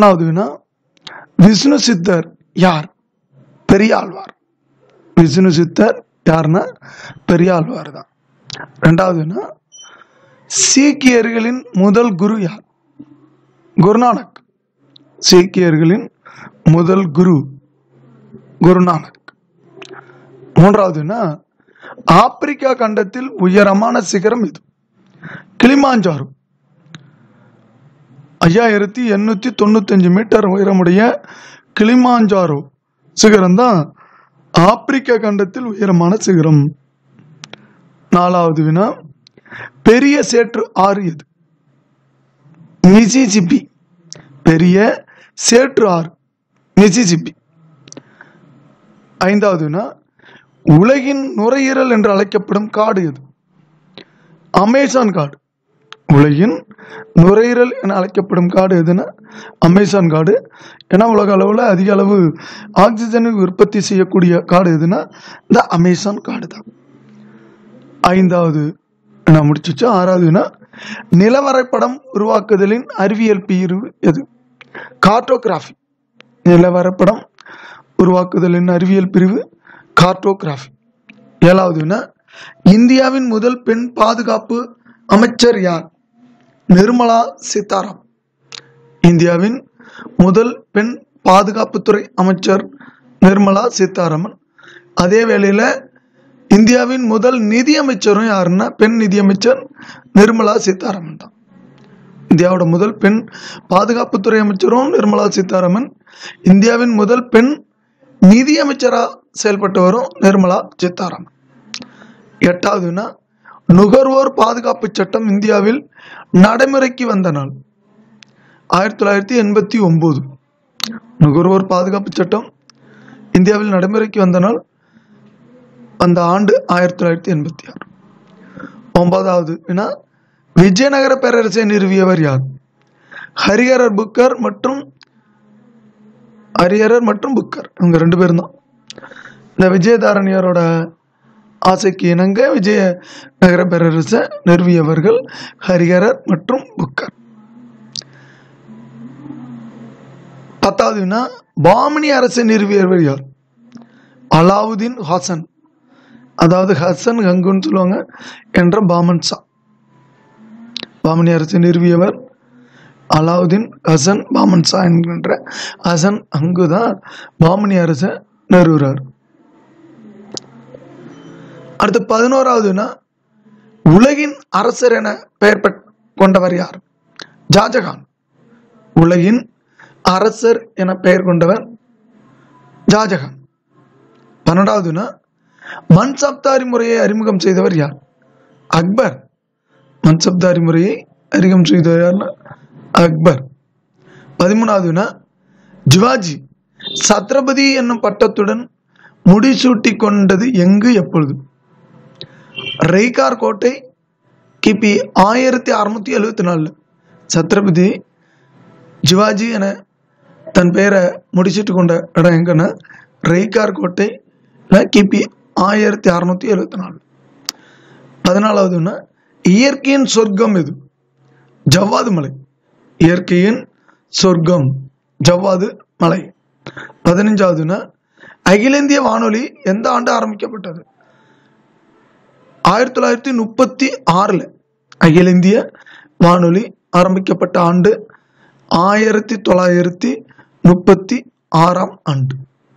பதினொன்றாவது வினா விஷ்ணு சித்தர் யார் பெரியாழ்வார் விஷ்ணு சித்தர் யாருன்னா பெரியாழ்வார் தான் ரெண்டாவது வினா சீக்கியர்களின் முதல் குரு யார் குருநானக் சீக்கியர்களின் முதல் குரு குருநானக் மூன்றாவதுன்னா ஆப்பிரிக்கா கண்டத்தில் உயரமான சிகரம் இது கிளிமாஞ்சாரு ஐயாயிரத்தி எண்ணூத்தி தொண்ணூத்தஞ்சு மீட்டர் உயரமுடைய கிளிமாஞ்சாரோ சிகரம் தான் ஆப்பிரிக்கா கண்டத்தில் உயரமான சிகரம் நாலாவது வினா பெரிய சேற்று ஆறு எது மிசிசிப்பி பெரிய சேற்று ஆறு மிசிசிப்பி ஐந்தாவது வினா உலகின் நுரையீரல் என்று அழைக்கப்படும் காடு எது அமேசான் காடு உலகின் நுரையீரல் என அழைக்கப்படும் காடு எதுன்னா அமேசான் காடு ஏன்னா உலக அளவில் அதிக அளவு ஆக்சிஜனை உற்பத்தி செய்யக்கூடிய காடு எதுன்னா இந்த அமேசான் காடு தான் ஐந்தாவது நான் முடிச்சுச்சு ஆறாவதுனா நிலவரைபடம் உருவாக்குதலின் அறிவியல் பிரிவு எது கார்டோகிராஃபி நிலவரைபடம் உருவாக்குதலின் அறிவியல் பிரிவு கார்டோகிராஃபி ஏழாவதுனா இந்தியாவின் முதல் பெண் பாதுகாப்பு அமைச்சர் யார் நிர்மலா சீதாராம் இந்தியாவின் முதல் பெண் பாதுகாப்புத்துறை அமைச்சர் நிர்மலா சீதாராமன் அதே வேளையில் இந்தியாவின் முதல் நிதியமைச்சரும் யாருன்னா பெண் நிதியமைச்சர் நிர்மலா சீதாராமன் தான் இந்தியாவோட முதல் பெண் பாதுகாப்புத்துறை அமைச்சரும் நிர்மலா சீதாராமன் இந்தியாவின் முதல் பெண் நிதியமைச்சராக செயல்பட்டவரும் நிர்மலா சீதாராமன் எட்டாவதுனா நுகர்வோர் பாதுகாப்பு சட்டம் இந்தியாவில் நடைமுறைக்கு வந்த நாள் ஆயிரத்தி தொள்ளாயிரத்தி எண்பத்தி ஒன்பது நுகர்வோர் பாதுகாப்பு சட்டம் இந்தியாவில் நடைமுறைக்கு வந்த நாள் அந்த ஆண்டு ஆயிரத்தி தொள்ளாயிரத்தி எண்பத்தி ஆறு ஒன்பதாவது வினா விஜயநகர பேரரசை நிறுவியவர் யார் ஹரிஹரர் புக்கர் மற்றும் ஹரிஹரர் மற்றும் புக்கர் இவங்க ரெண்டு பேரும் தான் இந்த விஜயதாரணியரோட ஆசைக்கு இணங்க விஜய நகர பேரரசை நிறுவியவர்கள் ஹரிஹரர் மற்றும் புக்கர் பத்தாவது வினா பாமணி அரசை நிறுவியவர் யார் அலாவுதீன் ஹாசன் அதாவது ஹசன் கங்குன்னு சொல்லுவாங்க என்ற பாமன் ஷா பாமணி அரசை நிறுவியவர் அலாவுதீன் ஹசன் பாமன் ஷா என்கின்ற ஹசன் அங்கு தான் பாமணி அரசை நிறுவுறார் அடுத்து பதினோராவதுனா உலகின் அரசர் என பெயர் பெற் கொண்டவர் யார் ஷாஜகான் உலகின் அரசர் என பெயர் கொண்டவர் ஷாஜகான் பன்னெண்டாவதுனா மன்சப்தாரி முறையை அறிமுகம் செய்தவர் யார் அக்பர் மன்சப்தாரி முறையை அறிமுகம் செய்தவர் யார்னா அக்பர் பதிமூணாவதுனா ஜிவாஜி சத்ரபதி என்னும் பட்டத்துடன் முடிசூட்டி கொண்டது எங்கு எப்பொழுது ரெய்கார் கோட்டை கிபி ஆயிரத்தி அறுநூத்தி எழுவத்தி நாலில் சத்ரபதி ஜிவாஜி என தன் பெயரை முடிச்சிட்டு கொண்ட இடம் எங்கன்னா ரெய்கார் கோட்டை கிபி ஆயிரத்தி அறுநூத்தி எழுவத்தி நாலு பதினாலாவதுன்னா இயற்கையின் சொர்க்கம் எது ஜவ்வாது மலை இயற்கையின் சொர்க்கம் ஜவ்வாது மலை பதினஞ்சாவதுன்னா அகில இந்திய வானொலி எந்த ஆண்டு ஆரம்பிக்கப்பட்டது ஆயிரத்தி தொள்ளாயிரத்தி முப்பத்தி ஆறில் அகில இந்திய வானொலி ஆரம்பிக்கப்பட்ட ஆண்டு ஆயிரத்தி தொள்ளாயிரத்தி முப்பத்தி ஆறாம் ஆண்டு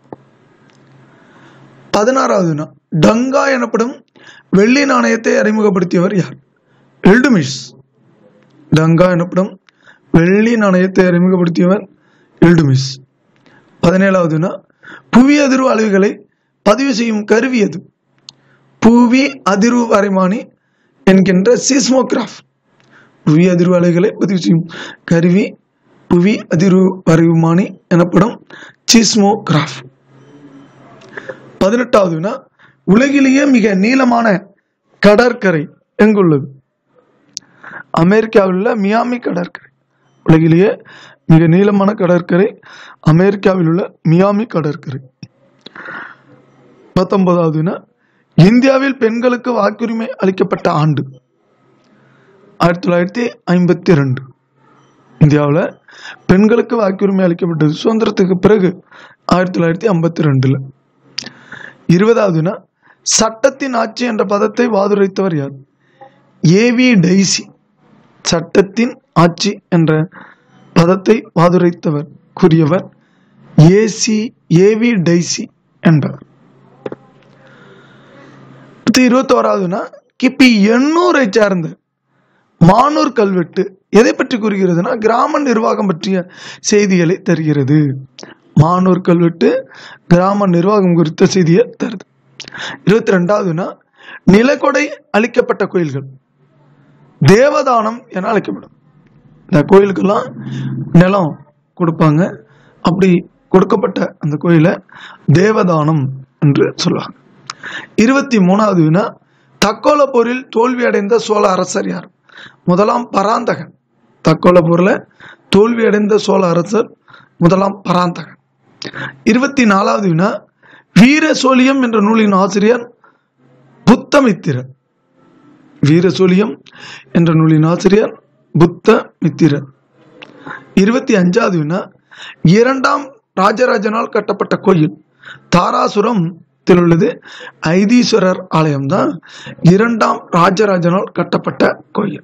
பதினாறாவது நாள் டங்கா எனப்படும் வெள்ளி நாணயத்தை அறிமுகப்படுத்தியவர் யார் எல்டுமிஸ் டங்கா எனப்படும் வெள்ளி நாணயத்தை அறிமுகப்படுத்தியவர் எல்டுமிஸ் பதினேழாவதுனா புவி அதிர்வு அலைவுகளை பதிவு செய்யும் கருவி எது புவி அதிர்வு வரைமானி என்கின்ற சீஸ்மோகிராஃப் புவி அதிர்வு அலைகளை பதிவு செய்யும் கருவி புவி அதிர்வு வரைவுமானி எனப்படும் சீஸ்மோகிராஃப் பதினெட்டாவது வினா உலகிலேயே மிக நீளமான கடற்கரை எங்குள்ளது அமெரிக்காவில் உள்ள மியாமி கடற்கரை உலகிலேயே மிக நீளமான கடற்கரை அமெரிக்காவில் உள்ள மியாமி கடற்கரை பத்தொன்பதாவது வினா இந்தியாவில் பெண்களுக்கு வாக்குரிமை அளிக்கப்பட்ட ஆண்டு ஆயிரத்தி தொள்ளாயிரத்தி ஐம்பத்தி ரெண்டு இந்தியாவில் பெண்களுக்கு வாக்குரிமை அளிக்கப்பட்டது சுதந்திரத்துக்கு பிறகு ஆயிரத்தி தொள்ளாயிரத்தி ஐம்பத்தி ரெண்டுல இருபதாவதுனா சட்டத்தின் ஆட்சி என்ற பதத்தை வாதுரைத்தவர் யார் ஏவி டைசி சட்டத்தின் ஆட்சி என்ற பதத்தை வாதுரைத்தவர் கூறியவர் ஏசி ஏவி டைசி என்பவர் அடுத்து இருபத்தோராவதுனா கிபி எண்ணூரை சார்ந்த மானூர் கல்வெட்டு எதை பற்றி கூறுகிறதுனா கிராம நிர்வாகம் பற்றிய செய்திகளை தருகிறது மானூர் கல்வெட்டு கிராம நிர்வாகம் குறித்த செய்தியை தருது இருபத்தி ரெண்டாவதுனா நிலக்கொடை அளிக்கப்பட்ட கோயில்கள் தேவதானம் என அழைக்கப்படும் இந்த கோயிலுக்கெல்லாம் நிலம் கொடுப்பாங்க அப்படி கொடுக்கப்பட்ட அந்த கோயிலை தேவதானம் என்று சொல்லுவாங்க இருபத்தி மூணாவது வினா தக்கோல போரில் தோல்வி அடைந்த சோழ அரசர் யார் முதலாம் பராந்தகன் தக்கோல போரில் தோல்வி அடைந்த சோழ அரசர் முதலாம் பராந்தகன் இருபத்தி நாலாவது வினா வீர சோழியம் என்ற நூலின் ஆசிரியர் புத்தமித்திரர் வீரசோழியம் என்ற நூலின் ஆசிரியர் புத்த மித்திரர் இருபத்தி அஞ்சாவது வினா இரண்டாம் ராஜராஜனால் கட்டப்பட்ட கோயில் தாராசுரம் உள்ளது ஐதீஸ்வரர் ஆலயம் தான் இரண்டாம் ராஜராஜனால் கட்டப்பட்ட கோயில்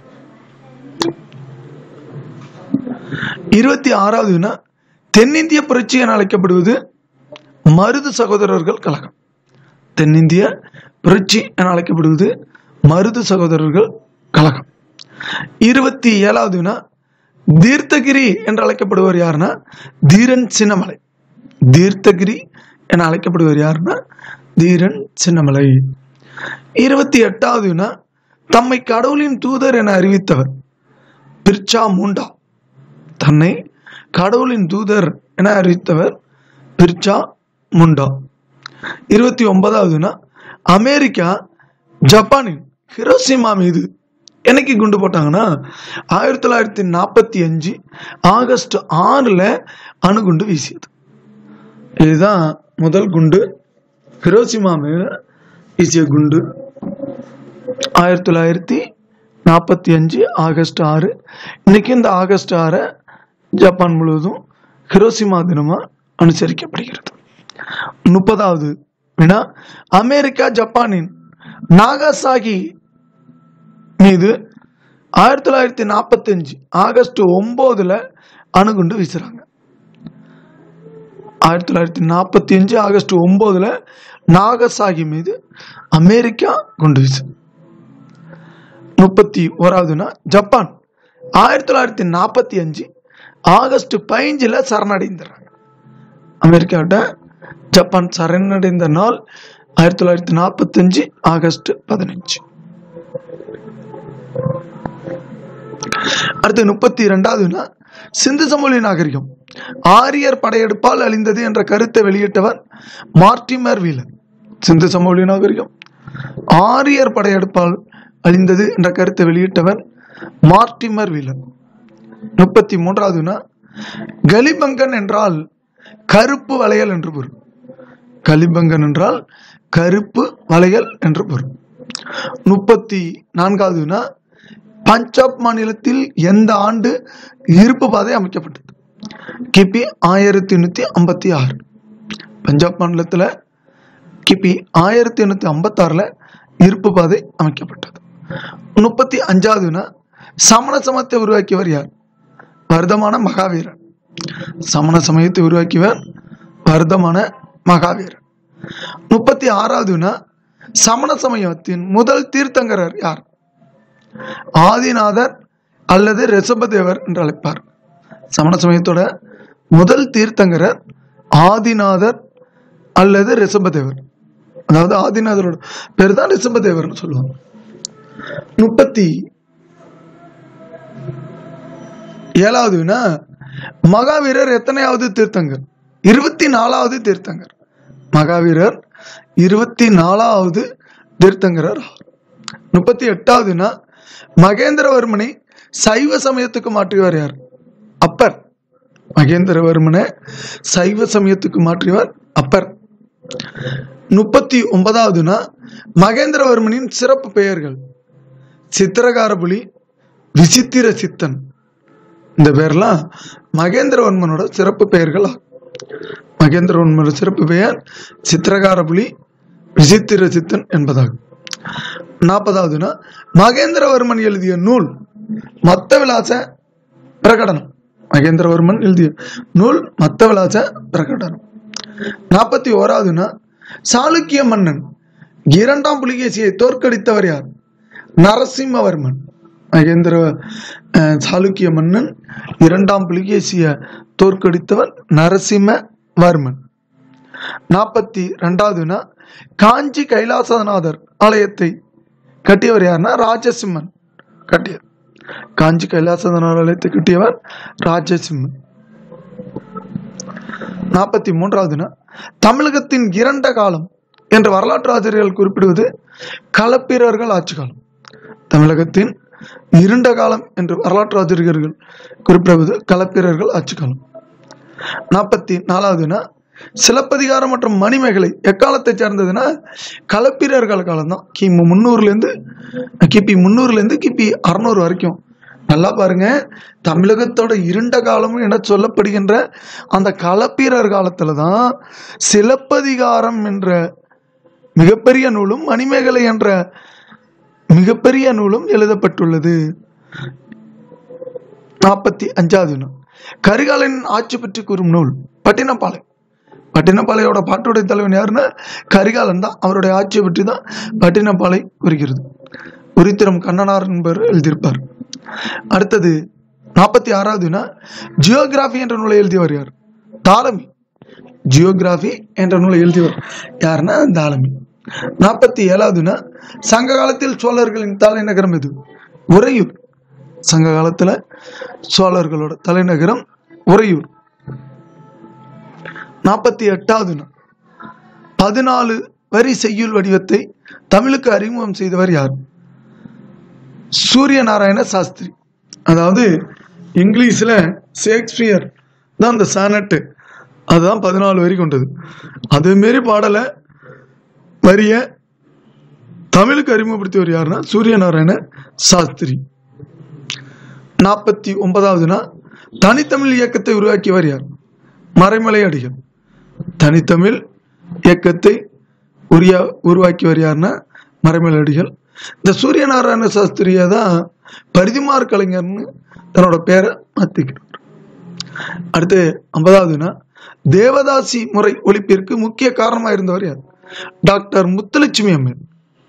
இருபத்தி ஆறாவது வினா தென்னிந்திய புரட்சி என அழைக்கப்படுவது மருது சகோதரர்கள் கழகம் தென்னிந்திய புரட்சி என அழைக்கப்படுவது மருது சகோதரர்கள் கழகம் இருபத்தி ஏழாவது வினா தீர்த்தகிரி என்று அழைக்கப்படுவர் யாருன்னா தீரன் சின்னமலை தீர்த்தகிரி என அழைக்கப்படுவர் யாருன்னா தீரன் சின்னமலை இருபத்தி எட்டாவது வினா தம்மை கடவுளின் தூதர் என அறிவித்தவர் பிர்ச்சா மூண்டா தன்னை கடவுளின் தூதர் என அறிவித்தவர் பிர்ச்சா முண்டா இருபத்தி ஒன்பதாவதுனா அமெரிக்கா ஜப்பானின் ஹிரோசிமா மீது என்னைக்கு குண்டு போட்டாங்கன்னா ஆயிரத்தி தொள்ளாயிரத்தி நாற்பத்தி அஞ்சு ஆகஸ்ட் ஆறில் அணுகுண்டு வீசியது இதுதான் முதல் குண்டு ஹிரோசிமா மேல வீசிய குண்டு ஆயிரத்தி தொள்ளாயிரத்தி நாற்பத்தி அஞ்சு ஆகஸ்ட் ஆறு இன்னைக்கு இந்த ஆகஸ்ட் ஆறை ஜப்பான் முழுவதும் ஹிரோசிமா தினமாக அனுசரிக்கப்படுகிறது முப்பதாவது வினா அமெரிக்கா ஜப்பானின் நாகாசாகி மீது ஆயிரத்தி தொள்ளாயிரத்தி நாற்பத்தஞ்சு ஆகஸ்ட் ஒம்போதுல அணுகுண்டு வீசுறாங்க ஆயிரத்தி தொள்ளாயிரத்தி நாற்பத்தி அஞ்சு ஆகஸ்ட் ஒம்போதுல நாகசாகி மீது அமெரிக்கா குண்டு வீசு முப்பத்தி ஓராவதுனா ஜப்பான் ஆயிரத்தி தொள்ளாயிரத்தி நாற்பத்தி அஞ்சு ஆகஸ்ட் பதினஞ்சில் சரணடைந்துடுறாங்க அமெரிக்காவிட்ட ஜப்பான் சரணடைந்த நாள் ஆயிரத்தி தொள்ளாயிரத்தி நாற்பத்தஞ்சு ஆகஸ்ட் பதினஞ்சு அடுத்து முப்பத்தி ரெண்டாவதுனா சிந்து சமொழி நாகரிகம் ஆரியர் படையெடுப்பால் அழிந்தது என்ற கருத்தை வெளியிட்டவர் மார்டிமர் வீலர் சிந்து சமொழி நாகரிகம் ஆரியர் படையெடுப்பால் அழிந்தது என்ற கருத்தை வெளியிட்டவர் மார்டிமர் வீலர் முப்பத்தி மூன்றாவதுனா கலிபங்கன் என்றால் கருப்பு வளையல் என்று பொருள் கலிபங்கன் என்றால் கருப்பு வளையல் என்று பொருள் முப்பத்தி நான்காவதுனா பஞ்சாப் மாநிலத்தில் எந்த ஆண்டு இருப்பு பாதை அமைக்கப்பட்டது கிபி ஆயிரத்தி எண்ணூற்றி ஐம்பத்தி ஆறு பஞ்சாப் மாநிலத்தில் கிபி ஆயிரத்தி எண்ணூற்றி ஐம்பத்தாறில் இருப்பு பாதை அமைக்கப்பட்டது முப்பத்தி அஞ்சாவதுனா சமண சமயத்தை உருவாக்கியவர் யார் வர்தமான மகாவீரன் சமண சமயத்தை உருவாக்கியவர் வர்தமான மகாவீரன் முப்பத்தி ஆறாவதுனா சமண சமயத்தின் முதல் தீர்த்தங்கரர் யார் ஆதிநாதர் அல்லது ரிஷபதேவர் என்று அழைப்பார் சமண சமயத்தோட முதல் தீர்த்தங்கரர் ஆதிநாதர் அல்லது ரிஷபதேவர் அதாவது ஆதிநாதரோட பேர் தான் ரிஷபதேவர்னு சொல்லுவாங்க முப்பத்தி ஏழாவது வினா மகாவீரர் எத்தனையாவது தீர்த்தங்கர் இருபத்தி நாலாவது தீர்த்தங்கர் மகாவீரர் இருபத்தி நாலாவது தீர்த்தங்கரர் ஆவார். முப்பத்தி எட்டாவதுனா மகேந்திரவர்மனை சைவ சமயத்துக்கு மாற்றியவர் யார் அப்பர் மகேந்திரவர்மனை சைவ சமயத்துக்கு மாற்றியவர் அப்பர் முப்பத்தி ஒன்பதாவதுனா மகேந்திரவர்மனின் சிறப்பு பெயர்கள் சித்திரகாரபுலி விசித்திர சித்தன் இந்த பேர்லாம் மகேந்திரவர்மனோட சிறப்பு பெயர்கள் ஆகும். மகேந்திரவர்மனோட சிறப்பு பெயர் சித்திரகாரபுலி விசித்திர சித்தன் என்பதாகும் நாற்பதாவதுனா மகேந்திரவர்மன் எழுதிய நூல் மத்த விலாச பிரகடனம் மகேந்திரவர்மன் எழுதிய நூல் மத்த விலாச பிரகடனம் நாற்பத்தி ஓராவதுனா சாளுக்கிய மன்னன் இரண்டாம் புலிகேசியை தோற்கடித்தவர் யார் நரசிம்மவர்மன் மகேந்திர அஹ், சாளுக்கிய மன்னன் இரண்டாம் புலிகேசிய தோற்கடித்தவர் நரசிம்மவர்மன் நாற்பத்தி ரெண்டாவதுனா காஞ்சி கைலாசநாதர் ஆலயத்தை கட்டியவர் யாருன்னா ராஜசிம்மன் கட்டியவர் காஞ்சி கைலாசநாதர் ஆலயத்தை கட்டியவர் ராஜசிம்மன் நாற்பத்தி மூன்றாவதுனா தமிழகத்தின் இரண்ட காலம் என்று வரலாற்று ஆசிரியர்கள் குறிப்பிடுவது களப்பிரர்கள் ஆட்சி காலம் தமிழகத்தின் இருண்ட காலம் என்று வரலாற்று ஆசிரியர்கள் குறிப்பிடுவது களப்பிரர்கள் ஆட்சி காலம் நாற்பத்தி நாலாவதுனா சிலப்பதிகாரம் மற்றும் மணிமேகலை எக்காலத்தை சேர்ந்ததுன்னா களப்பிரர்கள் காலம்தான் கிமு முந்நூறுலேருந்து கிபி முந்நூறுலேருந்து கிபி அறநூறு வரைக்கும் நல்லா பாருங்க தமிழகத்தோட இருண்ட காலம் என சொல்லப்படுகின்ற அந்த களப்பிரர் காலத்துல தான் சிலப்பதிகாரம் என்ற மிகப்பெரிய நூலும் மணிமேகலை என்ற மிகப்பெரிய நூலும் எழுதப்பட்டுள்ளது நாற்பத்தி அஞ்சாவது நூல் கரிகாலனின் ஆட்சி பற்றி கூறும் நூல் பட்டினப்பாலை பட்டினப்பாளையோட பாட்டுடைய தலைவன் யாருன்னா கரிகாலன் தான் அவருடைய ஆட்சியை பற்றி தான் பட்டினப்பாலை குறிக்கிறது உரித்திரம் கண்ணனார் என்பவர் எழுதியிருப்பார் அடுத்தது நாற்பத்தி ஆறாவதுனா ஜியோகிராஃபி என்ற நூலை எழுதியவர் யார் தாலமி ஜியோகிராஃபி என்ற நூலை எழுதியவர் யாருன்னா தாலமி நாற்பத்தி ஏழாவதுனா சங்க காலத்தில் சோழர்களின் தலைநகரம் எது உறையூர் சங்க காலத்துல சோழர்களோட தலைநகரம் உறையூர் நாற்பத்தி எட்டாவது நாள் பதினாலு வரி செய்யுள் வடிவத்தை தமிழுக்கு அறிமுகம் செய்தவர் யார் சூரிய நாராயண சாஸ்திரி அதாவது இங்கிலீஷில் ஷேக்ஸ்பியர் தான் அந்த சானட்டு அதுதான் பதினாலு வரி கொண்டது அதேமாரி பாடலை வரிய தமிழுக்கு அறிமுகப்படுத்தியவர் யாருன்னா சூரிய நாராயண சாஸ்திரி நாற்பத்தி ஒன்பதாவதுனா தனித்தமிழ் இயக்கத்தை உருவாக்கியவர் யார் மறைமலை அடிகள் தனித்தமிழ் இயக்கத்தை உரிய உருவாக்கியவர் யாருன்னா மறைமலை அடிகள் இந்த சூரியநாராயண சாஸ்திரியை தான் பரிதிமார் கலைஞர்னு தன்னோட பேரை மாற்றிக்கிறார் அடுத்து ஐம்பதாவதுனா தேவதாசி முறை ஒழிப்பிற்கு முக்கிய காரணமாக இருந்தவர் யார் டாக்டர் முத்துலட்சுமி அம்மன்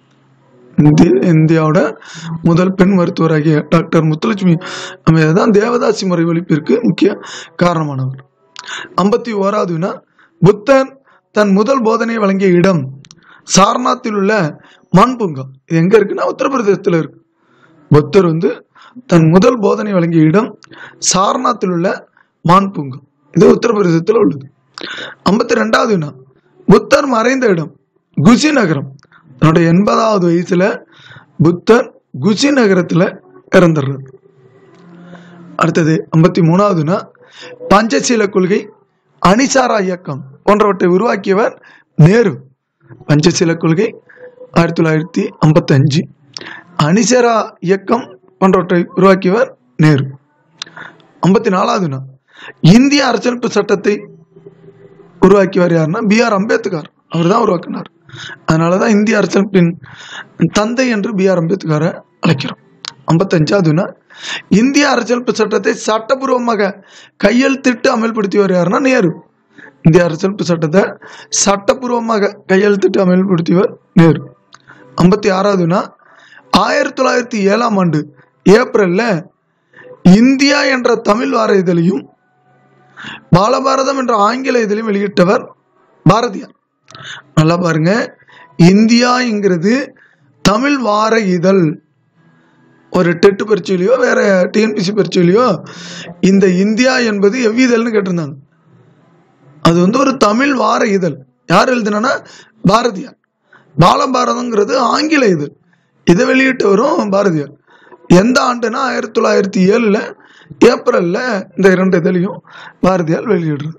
இந்திய இந்தியாவோட முதல் பெண் மருத்துவராகிய டாக்டர் முத்துலட்சுமி அம்மையார் தான் தேவதாசி முறை ஒழிப்பிற்கு முக்கிய காரணமானவர் ஐம்பத்தி ஓராவதுனா புத்தர் தன் முதல் போதனையை வழங்கிய இடம் சாரநாத்தில் உள்ள மான்பூங்கா இது எங்க இருக்குன்னா உத்தரப்பிரதேசத்தில் இருக்கு புத்தர் வந்து தன் முதல் போதனை வழங்கிய இடம் சாரநாத்தில் உள்ள மான்பூங்கா இது உத்தரப்பிரதேசத்தில் உள்ளது ஐம்பத்தி ரெண்டாவது புத்தர் மறைந்த இடம் குசி நகரம் தன்னுடைய எண்பதாவது வயசுல புத்தர் குசி நகரத்துல இறந்துடுறார் அடுத்தது ஐம்பத்தி மூணாவதுனா பஞ்சசீல கொள்கை அணிசாரா இயக்கம் போன்றவற்றை உருவாக்கியவர் நேரு பஞ்சசீல கொள்கை ஆயிரத்தி தொள்ளாயிரத்தி ஐம்பத்தஞ்சு அணிசரா இயக்கம் போன்றவற்றை உருவாக்கியவர் நேரு ஐம்பத்தி நாலாவதுனா இந்திய அரசியலமைப்பு சட்டத்தை உருவாக்கியவர் யாருன்னா பி ஆர் அம்பேத்கர் அவர் தான் உருவாக்கினார் அதனால தான் இந்திய அரசியலமைப்பின் தந்தை என்று பி ஆர் அம்பேத்கரை அழைக்கிறோம் ஐம்பத்தஞ்சாவதுனா இந்திய அரசியலமைப்பு சட்டத்தை சட்டபூர்வமாக கையெழுத்திட்டு அமல்படுத்தியவர் யாருன்னா நேரு இந்திய அரசியலமைப்பு சட்டத்தை சட்டபூர்வமாக கையெழுத்திட்டு அமல்படுத்தியவர் நேரு ஐம்பத்தி ஆறாவதுனா ஆயிரத்தி தொள்ளாயிரத்தி ஏழாம் ஆண்டு ஏப்ரல்ல இந்தியா என்ற தமிழ் வார இதழையும் பாலபாரதம் என்ற ஆங்கில இதழையும் வெளியிட்டவர் பாரதியார் நல்லா பாருங்க இந்தியாங்கிறது தமிழ் வார இதழ் ஒரு டெட்டு பரீட்சையிலையோ வேற டிஎன்பிசி பரீட்சையிலையோ இந்த இந்தியா என்பது எவ்விதழ்னு கேட்டிருந்தாங்க அது வந்து ஒரு தமிழ் வார இதழ் யார் எழுதுனா பாரதியார் பாலபாரதங்கிறது ஆங்கில இதழ் இதை வெளியிட்டவரும் பாரதியார் எந்த ஆண்டுனா ஆயிரத்தி தொள்ளாயிரத்தி ஏழில் ஏப்ரலில் இந்த இரண்டு இதழையும் பாரதியார் வெளியிடுறது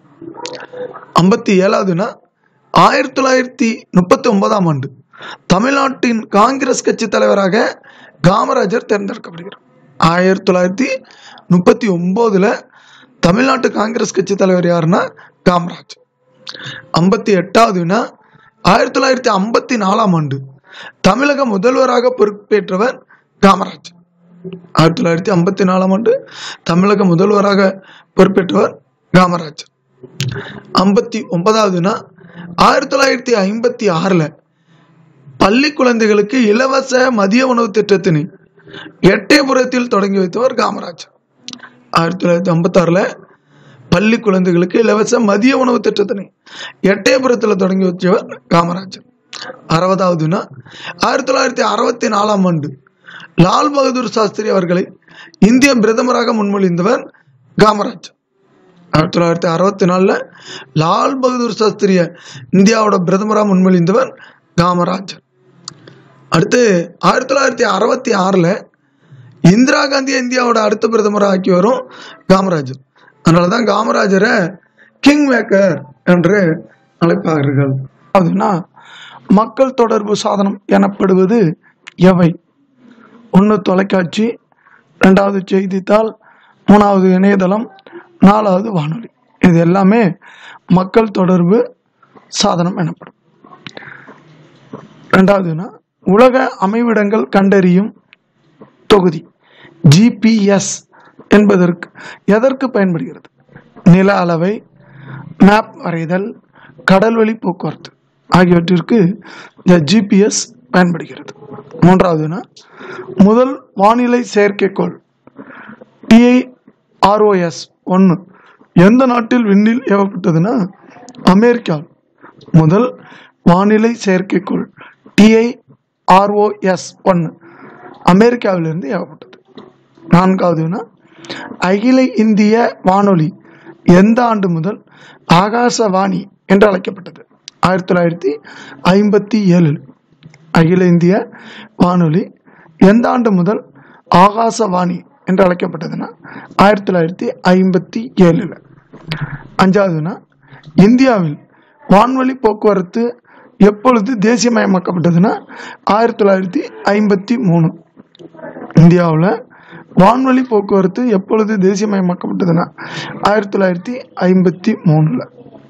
ஐம்பத்தி ஏழாவதுனா ஆயிரத்தி தொள்ளாயிரத்தி முப்பத்தி ஒன்பதாம் ஆண்டு தமிழ்நாட்டின் காங்கிரஸ் கட்சி தலைவராக காமராஜர் தேர்ந்தெடுக்கப்படுகிறார் ஆயிரத்தி தொள்ளாயிரத்தி முப்பத்தி ஒன்பதுல தமிழ்நாட்டு காங்கிரஸ் கட்சி தலைவர் யாருன்னா காமராஜ் ஐம்பத்தி எட்டாவது வினா ஆயிரத்தி தொள்ளாயிரத்தி ஐம்பத்தி நாலாம் ஆண்டு தமிழக முதல்வராக பொறுப்பேற்றவர் காமராஜ் ஆயிரத்தி தொள்ளாயிரத்தி ஐம்பத்தி நாலாம் ஆண்டு தமிழக முதல்வராக பொறுப்பேற்றவர் காமராஜ் ஐம்பத்தி ஒன்பதாவதுனா ஆயிரத்தி தொள்ளாயிரத்தி ஐம்பத்தி ஆறுல பள்ளி குழந்தைகளுக்கு இலவச மதிய உணவு திட்டத்தினை எட்டயபுரத்தில் தொடங்கி வைத்தவர் காமராஜ் ஆயிரத்தி தொள்ளாயிரத்தி ஐம்பத்தாறுல பள்ளி குழந்தைகளுக்கு இலவச மதிய உணவு திட்டத்தினை எட்டயபுரத்தில் தொடங்கி வச்சவர் காமராஜ் அறுபதாவதுனா ஆயிரத்தி தொள்ளாயிரத்தி அறுபத்தி நாலாம் ஆண்டு லால் பகதூர் சாஸ்திரி அவர்களை இந்திய பிரதமராக முன்மொழிந்தவர் காமராஜ் ஆயிரத்தி தொள்ளாயிரத்தி அறுபத்தி நாலில் லால் பகதூர் சாஸ்திரிய இந்தியாவோட பிரதமராக முன்மொழிந்தவர் காமராஜ் அடுத்து ஆயிரத்தி தொள்ளாயிரத்தி அறுபத்தி ஆறில் இந்திரா காந்தியை இந்தியாவோட அடுத்த பிரதமராக ஆக்கி வரும் காமராஜர் அதனால தான் காமராஜரை கிங் மேக்கர் என்று அழைப்பார்கள் அதுனா மக்கள் தொடர்பு சாதனம் எனப்படுவது எவை ஒன்று தொலைக்காட்சி ரெண்டாவது செய்தித்தாள் மூணாவது இணையதளம் நாலாவது வானொலி இது எல்லாமே மக்கள் தொடர்பு சாதனம் எனப்படும் ரெண்டாவதுனா உலக அமைவிடங்கள் கண்டறியும் தொகுதி ஜிபிஎஸ் என்பதற்கு எதற்கு பயன்படுகிறது நில அளவை மேப் வரைதல் கடல்வழி போக்குவரத்து ஆகியவற்றிற்கு இந்த ஜிபிஎஸ் பயன்படுகிறது மூன்றாவதுனா முதல் வானிலை செயற்கைக்கோள் டிஐஆர்ஓஎஸ் ஒன்று எந்த நாட்டில் விண்ணில் ஏவப்பட்டதுன்னா அமெரிக்கா முதல் வானிலை செயற்கைக்கோள் டிஐஆர்ஓஎஸ் ஒன்று அமெரிக்காவிலிருந்து ஏவப்பட்டது நான்காவதுனா அகில இந்திய வானொலி எந்த ஆண்டு முதல் ஆகாசவாணி என்று அழைக்கப்பட்டது ஆயிரத்தி தொள்ளாயிரத்தி ஐம்பத்தி ஏழில் அகில இந்திய வானொலி எந்த ஆண்டு முதல் ஆகாசவாணி என்று அழைக்கப்பட்டதுன்னா ஆயிரத்தி தொள்ளாயிரத்தி ஐம்பத்தி ஏழில் அஞ்சாவதுனா இந்தியாவில் வான்வழி போக்குவரத்து எப்பொழுது தேசியமயமாக்கப்பட்டதுன்னா ஆயிரத்தி தொள்ளாயிரத்தி ஐம்பத்தி மூணு இந்தியாவில் வான்வழி போக்குவரத்து எப்பொழுது தேசியமயமாக்கப்பட்டதுன்னா ஆயிரத்தி தொள்ளாயிரத்தி ஐம்பத்தி மூணில்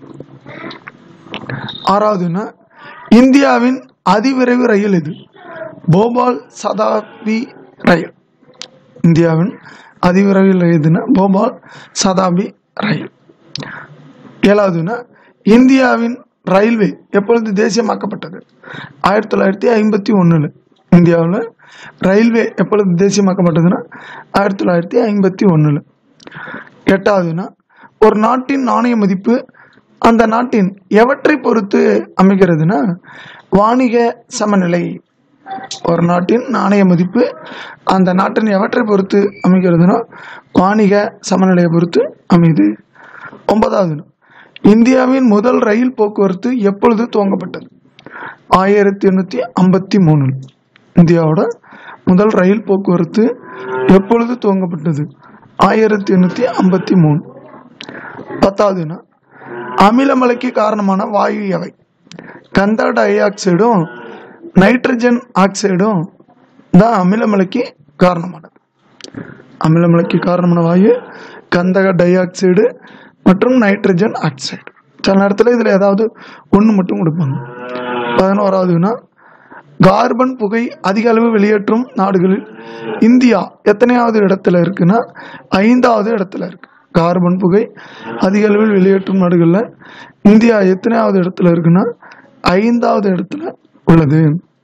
ஆறாவதுன்னா இந்தியாவின் அதிவிரைவு ரயில் இது போபால் சதாப்தி ரயில் இந்தியாவின் அதிவிரைவு ரயில் எதுன்னா போபால் சதாப்தி ரயில் ஏழாவதுன்னா இந்தியாவின் ரயில்வே எப்பொழுது தேசியமாக்கப்பட்டது ஆயிரத்தி தொள்ளாயிரத்தி ஐம்பத்தி ஒன்றில் இந்தியாவில் ரயில்வே எப்பொழுது தேசியமாக்கப்பட்டதுன்னா ஆயிரத்தி தொள்ளாயிரத்தி ஐம்பத்தி ஒன்றில் எட்டாவதுன்னா ஒரு நாட்டின் நாணய மதிப்பு அந்த நாட்டின் எவற்றை பொறுத்து அமைகிறதுனா வாணிக சமநிலை ஒரு நாட்டின் நாணய மதிப்பு அந்த நாட்டின் எவற்றை பொறுத்து அமைகிறதுனா வாணிக சமநிலையை பொறுத்து அமையுது ஒன்பதாவது இந்தியாவின் முதல் ரயில் போக்குவரத்து எப்பொழுது துவங்கப்பட்டது ஆயிரத்தி எண்ணூற்றி ஐம்பத்தி மூணில் இந்தியாவோட முதல் ரயில் போக்குவரத்து எப்பொழுது துவங்கப்பட்டது ஆயிரத்தி எண்ணூற்றி ஐம்பத்தி மூணு பத்தாவதுனா அமிலமலைக்கு காரணமான வாயு எவை கந்தா டை ஆக்சைடும் நைட்ரஜன் ஆக்சைடும் தான் அமிலமலைக்கு காரணமானது அமிலமலைக்கு காரணமான வாயு கந்தக டை ஆக்சைடு மற்றும் நைட்ரஜன் ஆக்சைடு சில நேரத்தில் இதில் ஏதாவது ஒன்று மட்டும் கொடுப்பாங்க பதினோராவதுனா கார்பன் புகை அதிக அளவு வெளியேற்றும் நாடுகளில் இந்தியா எத்தனையாவது இடத்துல இருக்குன்னா ஐந்தாவது இடத்துல இருக்கு கார்பன் புகை அதிக அளவில் வெளியேற்றும் நாடுகளில் இந்தியா எத்தனையாவது இடத்துல இருக்குன்னா ஐந்தாவது இடத்துல உள்ளது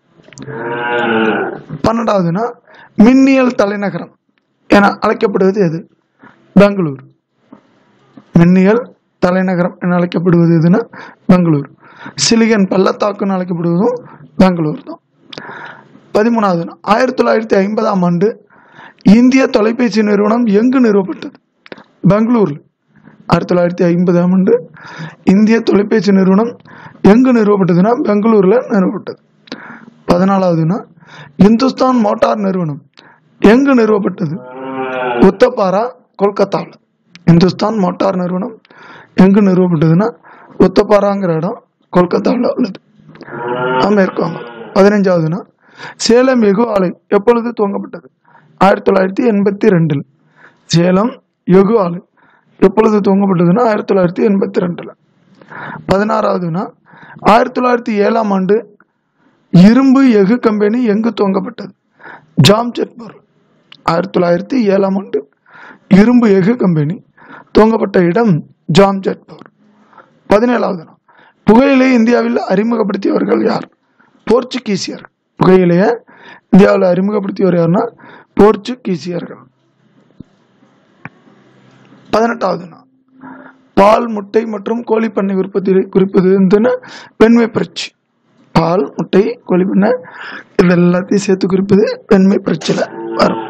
பன்னெண்டாவதுனா மின்னியல் தலைநகரம் என அழைக்கப்படுவது எது பெங்களூர் மின்னியல் தலைநகரம் என அழைக்கப்படுவது எதுனா பெங்களூர் சிலிகன் பள்ளத்தாக்குன்னு அழைக்கப்படுவதும் பெங்களூர் தான் பதிமூணாவது ஆயிரத்தி தொள்ளாயிரத்தி ஐம்பதாம் ஆண்டு இந்திய தொலைபேசி நிறுவனம் எங்கு நிறுவப்பட்டது பெங்களூரில் ஆயிரத்தி தொள்ளாயிரத்தி ஐம்பதாம் ஆண்டு இந்திய தொலைபேசி நிறுவனம் எங்கு நிறுவப்பட்டதுன்னா பெங்களூரில் நிறுவப்பட்டது பதினாலாவதுனா இந்துஸ்தான் மோட்டார் நிறுவனம் எங்கு நிறுவப்பட்டது உத்தப்பாரா கொல்கத்தாவில் இந்துஸ்தான் மோட்டார் நிறுவனம் எங்கு நிறுவப்பட்டதுன்னா உத்தப்பாராங்கிற இடம் கொல்கத்தாவில் உள்ளது மேற்கு வங்கம் பதினஞ்சாவதுனா சேலம் எகு ஆலை எப்பொழுது துவங்கப்பட்டது ஆயிரத்தி தொள்ளாயிரத்தி எண்பத்தி ரெண்டில் சேலம் யொகு ஆலை எப்பொழுது துவங்கப்பட்டதுன்னா ஆயிரத்தி தொள்ளாயிரத்தி எண்பத்தி ரெண்டில் பதினாறாவதுனா ஆயிரத்தி தொள்ளாயிரத்தி ஏழாம் ஆண்டு இரும்பு எஃகு கம்பெனி எங்கு துவங்கப்பட்டது ஜாம்ஜெட்பூர் ஆயிரத்தி தொள்ளாயிரத்தி ஏழாம் ஆண்டு இரும்பு எஃகு கம்பெனி துவங்கப்பட்ட இடம் ஜாம்ஜெட்பூர் பதினேழாவது நாள் புகையிலை இந்தியாவில் அறிமுகப்படுத்தியவர்கள் யார் போர்ச்சுகீசியர் புகையிலையை இந்தியாவில் அறிமுகப்படுத்தியவர் யாருன்னா போர்ச்சுகீசியர்கள் பதினெட்டாவது நாள் பால் முட்டை மற்றும் கோழி பண்ணை உற்பத்தி குறிப்பது வந்துன்னா வெண்மை புரட்சி பால் முட்டை கோழி பண்ணை இது எல்லாத்தையும் சேர்த்து குறிப்பது வெண்மை புரட்சியில் வரும்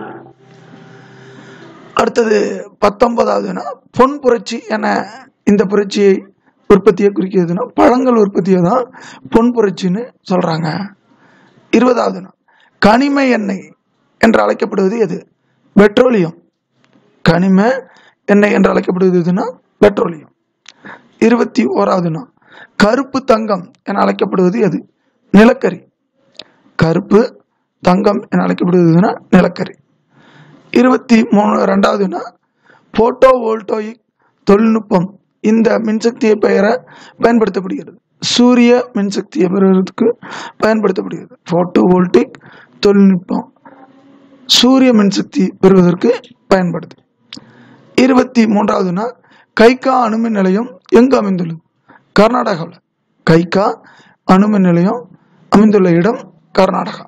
அடுத்தது பத்தொன்பதாவதுனா பொன் புரட்சி என இந்த புரட்சியை உற்பத்தியை குறிக்கிறதுனா பழங்கள் உற்பத்தியை தான் பொன் புரட்சின்னு சொல்றாங்க இருபதாவதுனா கனிம எண்ணெய் என்று அழைக்கப்படுவது எது பெட்ரோலியம் கனிம எண்ணெய் என்று அழைக்கப்படுவது எதுனா பெட்ரோலியம் இருபத்தி ஓராவதுனா கருப்பு தங்கம் என அழைக்கப்படுவது எது நிலக்கரி கருப்பு தங்கம் என அழைக்கப்படுவது எதுனா நிலக்கரி இருபத்தி மூணு ரெண்டாவதுனா போட்டோ வோல்டோயிக் தொழில்நுட்பம் இந்த மின்சக்தியை பெயர பயன்படுத்தப்படுகிறது சூரிய மின்சக்தியை பெறுவதற்கு பயன்படுத்தப்படுகிறது போட்டோ வோல்டிக் தொழில்நுட்பம் சூரிய மின்சக்தி பெறுவதற்கு பயன்படுது இருபத்தி மூன்றாவதுனா கைகா அணுமின் நிலையம் எங்கு அமைந்துள்ளது கர்நாடகாவில் கைகா அணுமின் நிலையம் அமைந்துள்ள இடம் கர்நாடகா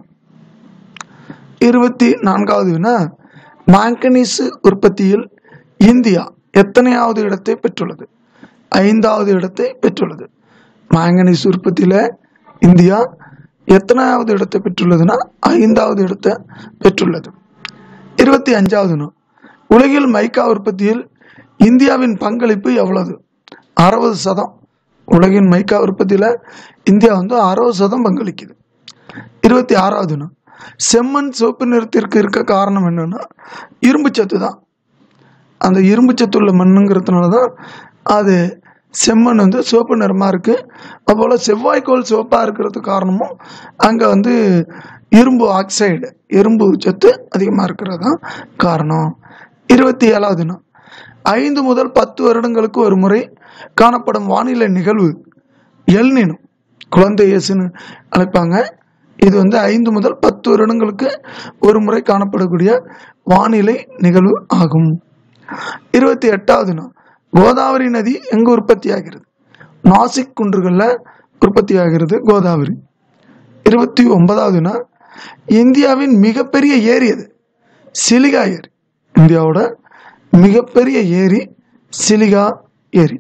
இருபத்தி நான்காவதுனா மாங்கனீசு உற்பத்தியில் இந்தியா எத்தனையாவது இடத்தை பெற்றுள்ளது ஐந்தாவது இடத்தை பெற்றுள்ளது மாங்கனீஸ் உற்பத்தியில் இந்தியா எத்தனையாவது இடத்தை பெற்றுள்ளதுன்னா ஐந்தாவது இடத்தை பெற்றுள்ளது இருபத்தி அஞ்சாவதுனா உலகில் மைக்கா உற்பத்தியில் இந்தியாவின் பங்களிப்பு எவ்வளவு அறுபது சதம் உலகின் மைக்கா உற்பத்தியில் இந்தியா வந்து அறுபது சதம் பங்களிக்குது இருபத்தி ஆறாவதுனா செம்மண் சிவப்பு நிறத்திற்கு இருக்க காரணம் என்னன்னா இரும்பு சத்து தான் அந்த இரும்பு சத்து உள்ள மண்ணுங்கிறதுனால தான் அது செம்மண் வந்து சிவப்பு நிறமாக இருக்குது அதுபோல் செவ்வாய்க்கோள் சிவப்பாக இருக்கிறதுக்கு காரணமும் அங்கே வந்து இரும்பு ஆக்சைடு இரும்பு சத்து அதிகமாக இருக்கிறது தான் காரணம் இருபத்தி ஏழாவது நாள் ஐந்து முதல் பத்து வருடங்களுக்கு ஒரு முறை காணப்படும் வானிலை நிகழ்வு எல்னினோ குழந்தை இயேசுன்னு அழைப்பாங்க இது வந்து ஐந்து முதல் பத்து வருடங்களுக்கு ஒரு முறை காணப்படக்கூடிய வானிலை நிகழ்வு ஆகும் இருபத்தி எட்டாவது நாள் கோதாவரி நதி எங்கு உற்பத்தி ஆகிறது நாசிக் குன்றுகளில் உற்பத்தி ஆகிறது கோதாவரி இருபத்தி ஒன்பதாவது நாள் இந்தியாவின் மிகப்பெரிய ஏரி அது சிலிகா ஏரி இந்தியாவோட மிகப்பெரிய ஏரி சிலிகா ஏரி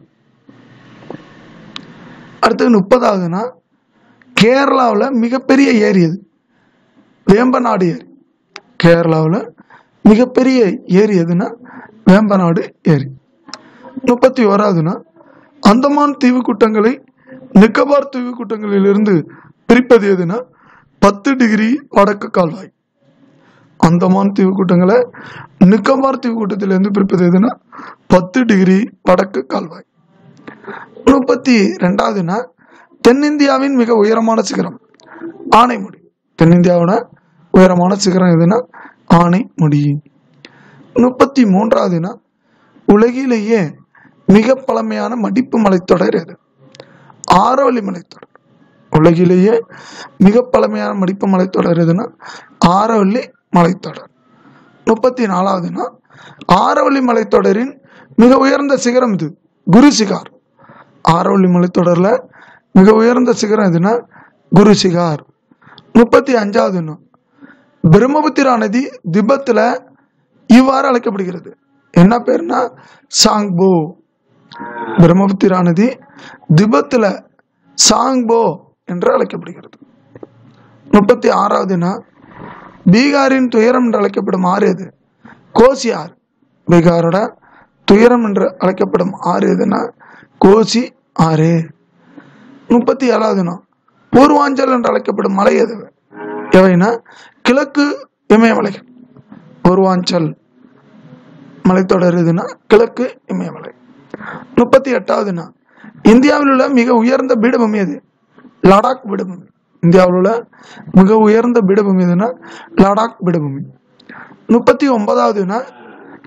அடுத்தது முப்பதாவதுனா கேரளாவில் மிகப்பெரிய ஏரி அது வேம்பநாடு ஏரி கேரளாவில் மிகப்பெரிய ஏரி எதுனா வேம்பநாடு ஏரி முப்பத்தி ஓராவதுனா அந்தமான் தீவு கூட்டங்களை நிக்கோபார் தீவு கூட்டங்களிலிருந்து பிரிப்பது எதுனா பத்து டிகிரி வடக்கு கால்வாய் அந்தமான் தீவு கூட்டங்களை நிக்கோபார் தீவு கூட்டத்திலிருந்து பிரிப்பது எதுனா பத்து டிகிரி வடக்கு கால்வாய் முப்பத்தி ரெண்டாவதுனா தென்னிந்தியாவின் மிக உயரமான சிகரம் ஆனைமுடி தென்னிந்தியாவோட உயரமான சிகரம் எதுனா ஆனைமுடி முப்பத்தி மூன்றாவதுனா உலகிலேயே மிக பழமையான மடிப்பு மலைத்தொடர் எது ஆரவல்லி மலைத்தொடர் உலகிலேயே மிக பழமையான மடிப்பு மலைத்தொடர் எதுனா ஆரவல்லி மலைத்தொடர் முப்பத்தி நாலாவதுனா ஆரவல்லி மலைத்தொடரின் மிக உயர்ந்த சிகரம் இது குரு சிகார் ஆரவல்லி மலைத்தொடரில் மிக உயர்ந்த சிகரம் எதுனா குரு சிகார் முப்பத்தி அஞ்சாவதுன்னா பிரம்மபுத்திரா நதி திபத்தில் இவ்வாறு அழைக்கப்படுகிறது என்ன பேர்னா சாங்போ பிரம்மபுத்திரா நதி திபத்தில் சாங்போ என்று அழைக்கப்படுகிறது முப்பத்தி ஆறாவதுனா பீகாரின் துயரம் என்று அழைக்கப்படும் ஆறு எது கோசி ஆறு பீகாரோட துயரம் என்று அழைக்கப்படும் ஆறு எதுனா கோசி ஆறு முப்பத்தி ஏழாவதுனா பூர்வாஞ்சல் என்று அழைக்கப்படும் மலை எது எவைனா கிழக்கு இமயமலைகள் பூர்வாஞ்சல் மலைத்தொடர் எதுனா கிழக்கு இமயமலை முப்பத்தி எட்டாவதுனா இந்தியாவில் உள்ள மிக உயர்ந்த பீடபூமி எது லடாக் பீடபூமி இந்தியாவில் உள்ள மிக உயர்ந்த பீடபூமி எதுனா லடாக் பீடபூமி முப்பத்தி ஒன்பதாவதுனா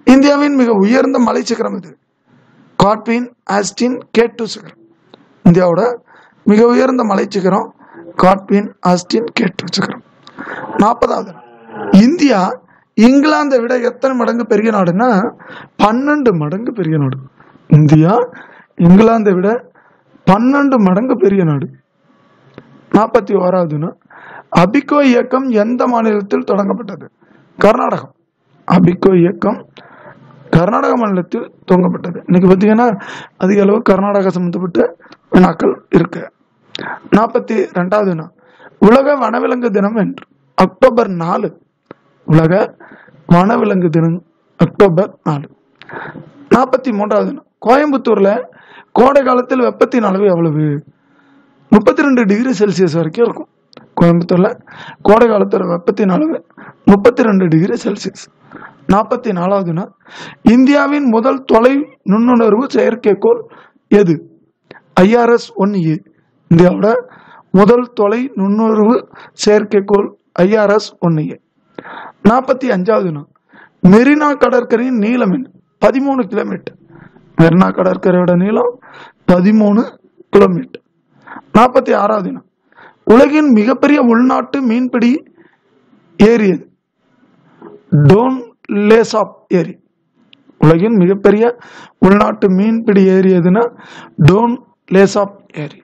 இந்தியாவின் மிக உயர்ந்த மலை சிகரம் இது காட்வின் ஆஸ்டின் கேட்டு சிகரம் இந்தியாவோட மிக உயர்ந்த மலை சிகரம் காட்வின் ஆஸ்டின் கேட்டு சிகரம் நாற்பதாவது இந்தியா இங்கிலாந்தை விட எத்தனை மடங்கு பெரிய நாடுன்னா பன்னெண்டு மடங்கு பெரிய நாடு இந்தியா இங்கிலாந்தை விட பன்னெண்டு மடங்கு பெரிய நாடு நாற்பத்தி ஓராவதுன்னா அபிகோ இயக்கம் எந்த மாநிலத்தில் தொடங்கப்பட்டது கர்நாடகம் அபிகோ இயக்கம் கர்நாடக மாநிலத்தில் துவங்கப்பட்டது இன்னைக்கு பார்த்தீங்கன்னா அதிக அளவு கர்நாடகா சம்பந்தப்பட்ட வினாக்கள் இருக்கு நாற்பத்தி ரெண்டாவது நாள் உலக வனவிலங்கு தினம் என்று அக்டோபர் நாலு உலக வனவிலங்கு தினம் அக்டோபர் நாலு நாற்பத்தி மூன்றாவது நாள் கோயம்புத்தூர்ல கோடை காலத்தில் வெப்பத்தின் அளவு எவ்வளவு முப்பத்தி ரெண்டு டிகிரி செல்சியஸ் வரைக்கும் இருக்கும் கோயம்புத்தூர்ல கோடை காலத்தோட வெப்பத்தின் அளவு முப்பத்தி ரெண்டு டிகிரி செல்சியஸ் நாற்பத்தி நாலாவது நாள் இந்தியாவின் முதல் தொலை நுண்ணுணர்வு செயற்கைக்கோள் எது ஐஆர்எஸ் ஒன் ஏ இந்தியாவோட முதல் தொலை நுண்ணுணர்வு செயற்கைக்கோள் ஐஆர்எஸ் ஒன் ஏ நாற்பத்தி அஞ்சாவது நாள் மெரினா கடற்கரையின் நீளம் என்ன பதிமூணு கிலோமீட்டர் மெரினா கடற்கரையோட நீளம் பதிமூணு கிலோமீட்டர் நாற்பத்தி ஆறாவது நாள் உலகின் மிகப்பெரிய உள்நாட்டு மீன்பிடி ஏரி எது டோன் லேசாப் ஏரி உலகின் மிகப்பெரிய உள்நாட்டு மீன்பிடி ஏரி எதுனா டோன் லேசாப் ஏரி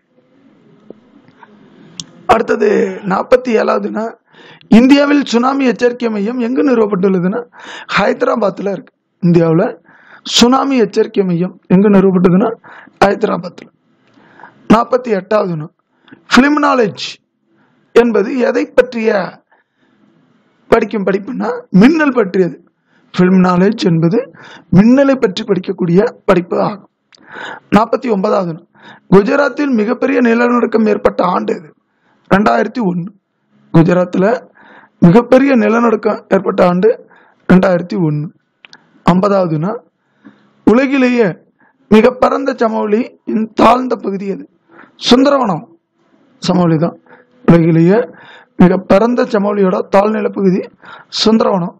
அடுத்தது நாற்பத்தி ஏழாவதுன்னா இந்தியாவில் சுனாமி எச்சரிக்கை மையம் எங்கு நிறுவப்பட்டுள்ளதுன்னா ஹைதராபாத்தில் இருக்கு இந்தியாவில் சுனாமி எச்சரிக்கை மையம் எங்கு நிறுவப்பட்டதுன்னா ஹைதராபாத்தில் நாற்பத்தி எட்டாவதுன்னா ஃபிலிம் நாலேஜ் என்பது எதை பற்றிய படிக்கும் படிப்புனா மின்னல் பற்றியது ஃபிலிம் நாலேஜ் என்பது மின்னலை பற்றி படிக்கக்கூடிய படிப்பு ஆகும் நாற்பத்தி ஒன்பதாவது நாள். குஜராத்தில் மிகப்பெரிய நிலநடுக்கம் ஏற்பட்ட ஆண்டு இது ரெண்டாயிரத்தி ஒன்று குஜராத்தில் மிகப்பெரிய நிலநடுக்கம் ஏற்பட்ட ஆண்டு ரெண்டாயிரத்தி ஒன்று ஐம்பதாவது நாள் உலகிலேயே மிக பரந்த சமவெளி இன் தாழ்ந்த பகுதி அது சுந்தரவனம் சமவெளி தான் உலகிலேயே மிக பரந்த சமவெளியோட தாழ்நில பகுதி சுந்தரவனம்